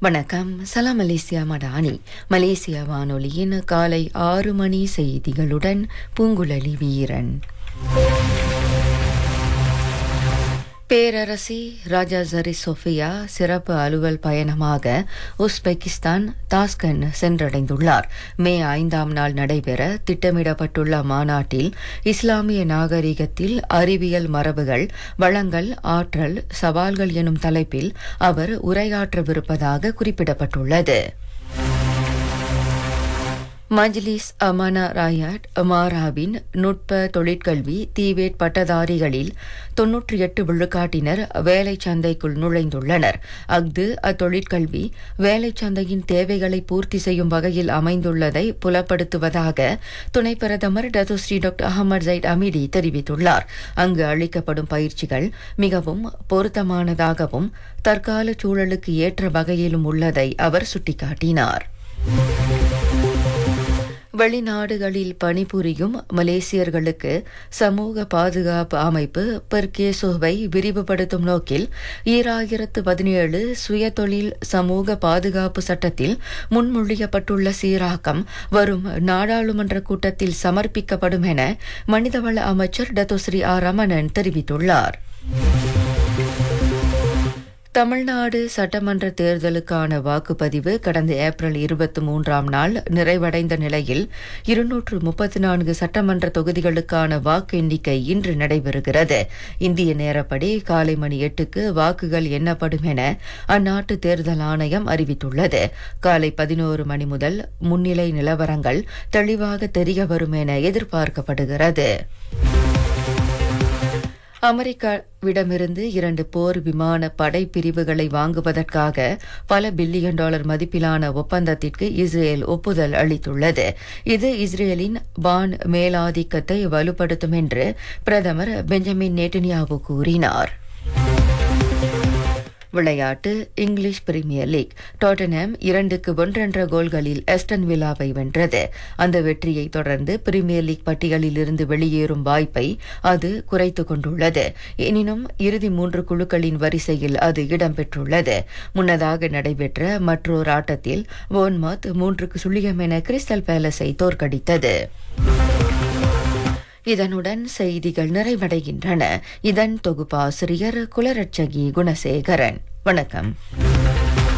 வணக்கம் சலாம் Malaysia Madani Malaysia வானொலியின் காலை ஆறு மணி செய்திகளுடன் பூங்குழலி வீரன் பேரரசி ராஜா ஜரி சோஃபியா சிறப்பு அலுவல் பயணமாக உஸ்பெகிஸ்தான் தாஸ்கன் சென்றடைந்துள்ளார் மே ஐந்தாம் நாள் நடைபெற திட்டமிடப்பட்டுள்ள மாநாட்டில் இஸ்லாமிய நாகரிகத்தில் அறிவியல் மரபுகள் வளங்கள் ஆற்றல் சவால்கள் எனும் தலைப்பில் அவர் உரையாற்றவிருப்பதாக குறிப்பிடப்பட்டுள்ளது மஜ்லிஸ் அமானா ராயாட் மாராவின் நுட்ப தொழிற்கல்வி தீவேட் பட்டதாரிகளில் தொன்னூற்றி எட்டு விழுக்காட்டினர் வேலை சந்தைக்குள் நுழைந்துள்ளனர் அஃது அத்தொழிற்கல்வி வேலை சந்தையின் தேவைகளை பூர்த்தி செய்யும் வகையில் அமைந்துள்ளதை புலப்படுத்துவதாக துணை பிரதமர் Datuk Seri doctor Ahmad Zahid Hamidi தெரிவித்துள்ளார் அங்கு அளிக்கப்படும் பயிற்சிகள் மிகவும் பொருத்தமானதாகவும் தற்கால சூழலுக்கு ஏற்ற வகையிலும் உள்ளதை அவர் சுட்டிக்காட்டினார் வெளிநாடுகளில் பணிபுரியும் மலேசியர்களுக்கு சமூக பாதுகாப்பு அமைப்பு பெர்கேசோவை விரிவுபடுத்தும் நோக்கில் ஈராயிரத்து பதினேழு சுயதொழில் சமூக பாதுகாப்பு சட்டத்தில் முன்மொழியப்பட்டுள்ள சீராக்கம் வரும் நாடாளுமன்ற கூட்டத்தில் சமர்ப்பிக்கப்படும் என மனிதவள அமைச்சர் டத்தோஸ்ரீ ஆர் ரமணன் தெரிவித்துள்ளார் தமிழ்நாடு சட்டமன்ற தேர்தலுக்கான வாக்குப்பதிவு கடந்த ஏப்ரல் இருபத்தி மூன்றாம் நாள் நிறைவடைந்த நிலையில் இருநூற்று முப்பத்தி நான்கு சட்டமன்ற தொகுதிகளுக்கான வாக்கு எண்ணிக்கை இன்று நடைபெறுகிறது இந்திய நேரப்படி காலை மணி எட்டுக்கு வாக்குகள் எண்ணப்படும் என அந்நாட்டு தேர்தல் ஆணையம் அறிவித்துள்ளது காலை பதினோரு மணி முதல் முன்னிலை நிலவரங்கள் தெளிவாக தெரிய வரும் என எதிர்பார்க்கப்படுகிறது அமெரிக்காவிடமிருந்து இரண்டு போர் விமான படைப்பிரிவுகளை வாங்குவதற்காக பல பில்லியன் டாலர் மதிப்பிலான ஒப்பந்தத்திற்கு இஸ்ரேல் ஒப்புதல் அளித்துள்ளது இது இஸ்ரேலின் வான் மேலாதிக்கத்தை வலுப்படுத்தும் என்று பிரதமர் பெஞ்சமின் நேட்டன்யாவு கூறினார் விளையாட்டு இங்கிலீஷ் பிரீமியர் லீக் டாட்டன்ஹாம் இரண்டுக்கு ஒன்றென்ற கோல்களில் எஸ்டன் வில்லாவை வென்றது அந்த வெற்றியை தொடர்ந்து பிரீமியர் லீக் பட்டியலில் இருந்து வெளியேறும் வாய்ப்பை அது குறைத்துக் கொண்டுள்ளது எனினும் இறுதி மூன்று குழுக்களின் வரிசையில் அது இடம்பெற்றுள்ளது முன்னதாக நடைபெற்ற மற்றொரு ஆட்டத்தில் போன்மத் மூன்றுக்கு சுழியம் என கிறிஸ்டல் பேலஸை தோற்கடித்தது இதனுடன் செய்திகள் நிறைவடைகின்றன இதன் தொகுப்பாசிரியர் குலரட்சகி குணசேகரன் வணக்கம்